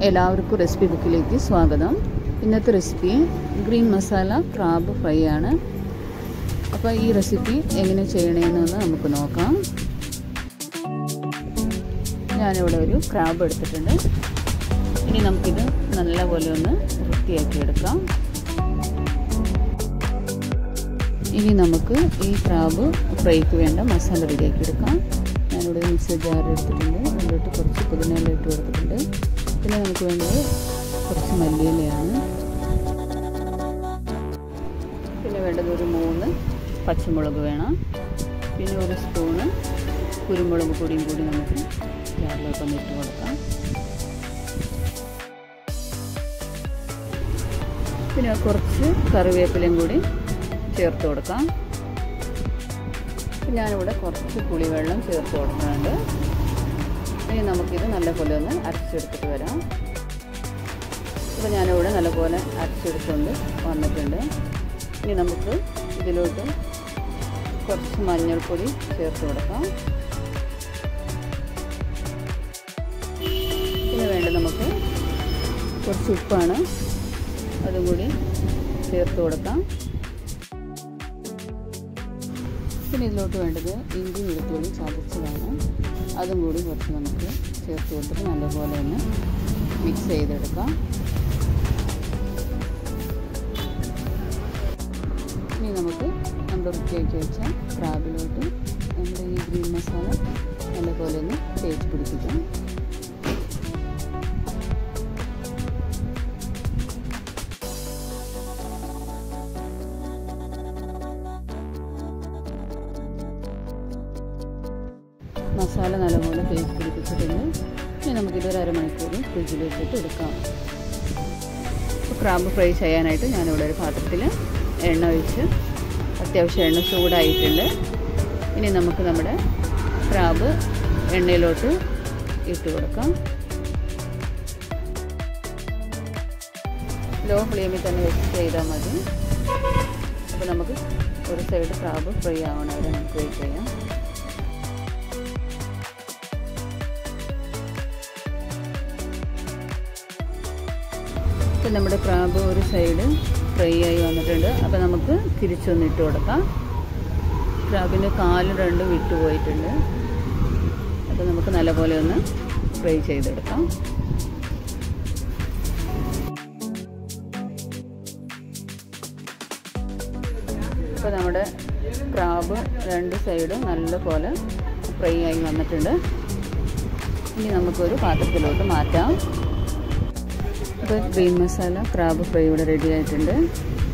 എല്ലാവർക്കും റെസിപ്പി ബുക്കിലേക്ക് സ്വാഗതം ഇന്നത്തെ recipe green masala crab fry ആണ് അപ്പോൾ ഈ റെസിപ്പി എങ്ങനെ ചെയ്യണമെന്ന് നമുക്ക് നോക്കാം ഞാനിവിടെ ഒരു ക്രാബ് എടുത്തിട്ടുണ്ട് ഇനി നമുക്കിത് നല്ലപോലെ ഒന്ന് വൃത്തിയാക്കി എടുക്കാം ഇനി നമുക്ക് ഈ ക്രാബ് ഫ്രൈക്ക് വേണ്ട മസാല റെഡിയാക്കി എടുക്കാം ഞാനിവിടെ മിക്സർ ജാർ എടുത്തിട്ടുണ്ട് അതിലോട്ട് കുറച്ച് പുതിനയില ഇട്ട് കൊടുത്തിട്ടുണ്ട് പിന്നെ നമുക്ക് വേണ്ടത് കുറച്ച് മല്ലിയിലയാണ് പിന്നെ വേണ്ടത് ഒരു മൂന്ന് പച്ചമുളക് വേണം പിന്നെ ഒരു സ്പൂണ് കുരുമുളക് പൊടിയും കൂടി നമുക്ക് ജാറിലോട്ടൊന്ന് ഇട്ട് കൊടുക്കാം പിന്നെ കുറച്ച് കറിവേപ്പിലയും കൂടി ചേർത്ത് കൊടുക്കാം ഞാനിവിടെ കുറച്ച് പുളിവെള്ളം ചേർത്ത് കൊടുക്കുന്നുണ്ട് ഇനി നമുക്കിത് നല്ലപോലെ ഒന്ന് അരച്ചെടുത്തിട്ട് വരാം ഇപ്പോൾ ഞാനിവിടെ നല്ലപോലെ അരച്ചെടുത്തുകൊണ്ട് വന്നിട്ടുണ്ട് ഇനി നമുക്ക് ഇതിലോട്ട് കുറച്ച് മഞ്ഞൾപ്പൊടി ചേർത്ത് കൊടുക്കാം പിന്നെ വേണ്ട നമുക്ക് കുറച്ച് ഉപ്പാണ് അതും കൂടി ചേർത്ത് കൊടുക്കാം പിന്നെ ഇതിലോട്ട് വേണ്ടത് ഇഞ്ചി വെളുത്തുള്ളി ചതച്ചതാണ് അതും കൂടി കുറച്ച് നമുക്ക് ചേർത്ത് കൊടുത്തിട്ട് നല്ലപോലെ ഒന്ന് മിക്സ് ചെയ്തെടുക്കാം ഇനി നമുക്ക് നമ്മുടെ വൃത്തിയാക്കി വെച്ച ക്രാബിലോട്ട് നമ്മുടെ ഈ ഗ്രീൻ മസാല നല്ലപോലെ ഒന്ന് തേച്ച് പിടിപ്പിക്കാം മസാല നല്ലപോലെ തേച്ച് പിടിപ്പിച്ചിട്ടുണ്ട് ഇനി നമുക്കിതൊരു അരമണിക്കൂർ ഫ്രിഡ്ജിൽ വെച്ചിട്ട് എടുക്കാം ഇപ്പോൾ ക്രാമ്പ് ഫ്രൈ ചെയ്യാനായിട്ട് ഞാനിവിടെ ഒരു പാത്രത്തിൽ എണ്ണ ഒഴിച്ച് അത്യാവശ്യം എണ്ണ ചൂടായിട്ടുണ്ട് ഇനി നമുക്ക് നമ്മുടെ ക്രാബ് എണ്ണയിലോട്ട് ഇട്ട് കൊടുക്കാം ലോ ഫ്ലെയിമിൽ തന്നെ വെച്ച് ചെയ്താൽ മതി അപ്പോൾ നമുക്ക് ഒരു സൈഡ് ക്രാബ് ഫ്രൈ ആവണം വരെ നമുക്ക് വെയിറ്റ് ചെയ്യാം ഇപ്പം നമ്മുടെ ക്രാബ് ഒരു സൈഡ് ഫ്രൈ ആയി വന്നിട്ടുണ്ട് അപ്പോൾ നമുക്ക് തിരിച്ചൊന്ന് ഇട്ട് കൊടുക്കാം ക്രാബിൻ്റെ കാല് രണ്ടും വിട്ടു പോയിട്ടുണ്ട് അപ്പോൾ നമുക്ക് നല്ലപോലെ ഒന്ന് ഫ്രൈ ചെയ്തെടുക്കാം ഇപ്പോൾ നമ്മുടെ ക്രാബ് രണ്ട് സൈഡും നല്ലപോലെ ഫ്രൈ ആയി വന്നിട്ടുണ്ട് ഇനി നമുക്കൊരു പാത്രത്തിലോട്ട് മാറ്റാം ഇപ്പോൾ ഗ്രീൻ മസാല ക്രാബ് ഫ്രൈ ഇവിടെ റെഡി ആയിട്ടുണ്ട്